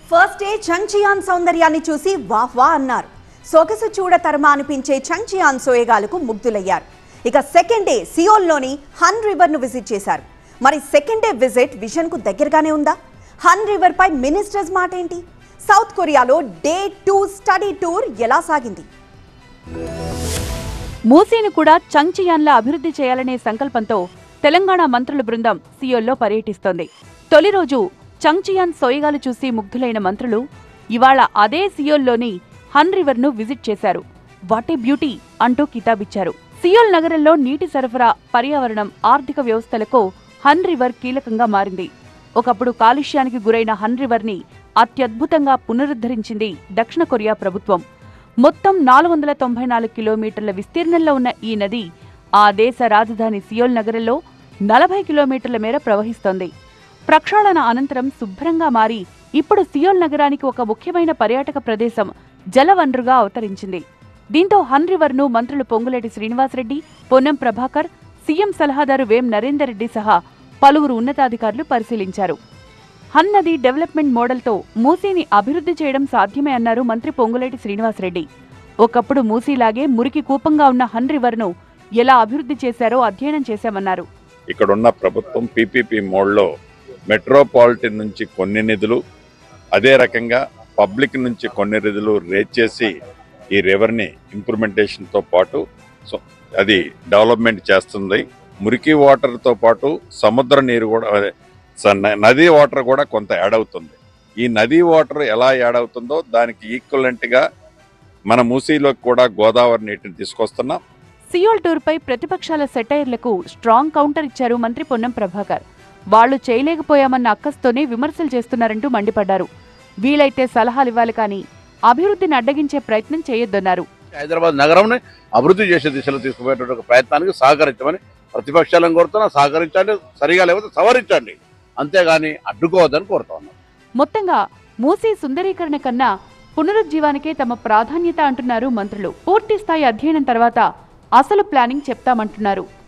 first day చంచియాన్ సౌందర్యాన్ని చూసి వాహ్ వా అన్నారు సొగసు చూడ తరమా అనిపించే చంచియాన్ సోయగాలకు ముగ్ధులయ్యారు ఇక సెకండ్ డే సియోల్లోని హన్ రివర్ ను విజిట్ చేశారు మరి సెకండ్ డే విజిట్ విజన్ కు దగ్గరగానే ఉందా హన్ రివర్ పై మినిస్టర్స్ మాట ఏంటి సౌత్ కొరియాలో డే టూ స్టడీ టూర్ ఎలా సాగింది మూసీని కూడా చంగ్చియాన్లా అభివృద్ధి చేయాలనే సంకల్పంతో తెలంగాణ మంత్రుల బృందం సియోల్లో పర్యటిస్తోంది తొలి రోజు చంగ్చియాన్ సోయగాలు చూసి ముగ్ధులైన మంత్రులు ఇవాళ అదే సియోల్లోని హన్ రివర్ను విజిట్ చేశారు వాట్ ఏ బ్యూటీ అంటూ కితాబిచ్చారు సియోల్ నగరంలో నీటి సరఫరా పర్యావరణం ఆర్థిక వ్యవస్థలకు హన్ రివర్ కీలకంగా మారింది ఒకప్పుడు కాలుష్యానికి గురైన హన్ రివర్ని అత్యద్భుతంగా పునరుద్ధరించింది దక్షిణ కొరియా ప్రభుత్వం మొత్తం నాలుగు వందల తొంభై నాలుగు కిలోమీటర్ల విస్తీర్ణంలో ఉన్న ఈ నది ఆ దేశ రాజధాని సియోల్ నగరంలో నలభై కిలోమీటర్ల మేర ప్రవహిస్తోంది ప్రక్షాళన అనంతరం శుభ్రంగా మారి ఇప్పుడు సియోల్ నగరానికి ఒక ముఖ్యమైన పర్యాటక ప్రదేశం జలవనరుగా అవతరించింది దీంతో హన్ రివర్ను మంత్రులు పొంగులేటి శ్రీనివాసరెడ్డి పొన్నం ప్రభాకర్ సీఎం సలహాదారు వేం నరేందర్ రెడ్డి సహా పలువురు ఉన్నతాధికారులు పరిశీలించారు హన్ నది డెవలప్మెంట్ మోడల్తో మూసీని అభివృద్ధి చేయడం సాధ్యమే అన్నారు మంత్రి పొంగులేటి శ్రీనివాసరెడ్డి ఒకప్పుడు మూసీలాగే మురికి కూపంగా ఉన్న హన్ రివర్ను ఎలా అభివృద్ధి చేశారో అధ్యయనం చేశామన్నారు ఇక్కడున్న ప్రభుత్వం పీపీపీ మోడ్లో మెట్రోపాలిటన్ నుంచి కొన్ని నిధులు అదే రకంగా పబ్లిక్ నుంచి కొన్ని నిధులు రేజ్ చేసి ఈ రివర్ని ఇంప్రూవ్మెంటేషన్తో పాటు సో అది డెవలప్మెంట్ చేస్తుంది మురికి వాటర్తో పాటు సముద్ర నీరు కూడా అదే, స- న- నదీ వాటర్ కూడా కొంత యాడ్ అవుతుంది ఈ నదీ వాటర్ ఎలా యాడ్ అవుతుందో దానికి ఈక్వలెంట్గా మన మూసీలోకి కూడా గోదావరి నీటిని తీసుకొస్తున్నాం సియోల్ టూర్పై ప్రతిపక్షాల సెటైర్లకు స్ట్రాంగ్ కౌంటర్ ఇచ్చారు మంత్రి పొన్నం ప్రభాకర్ వాళ్లు చేయలేకపోయామన్న అక్కస్తోనే విమర్శలు చేస్తున్నారంటూ మండిపడ్డారు వీలైతే సలహాలివ్వాలి కానీ అభివృద్ధిని అడ్డగించే ప్రయత్నం చేయొద్దన్నారు హైదరాబాద్ నగరంని అభివృద్ధి చేసే దిశలో తీసుకుపోయేటువంటి ఒక ప్రయత్నానికి సహకరించమని ప్రతిపక్షాలను కోరుతున్నా సహకరించండి సరిగా లేకపోతే సవరించండి అంతేగాని అడ్డుకోవద్దని కోరుతా ఉన్నాం మొత్తంగా మూసీ సుందరీకరణ కన్నా పునరుజ్జీవానికే తమ ప్రాధాన్యత అంటున్నారు మంత్రులు పూర్తి స్థాయి అధ్యయనం తర్వాత అసలు ప్లానింగ్ చెప్తామంటున్నారు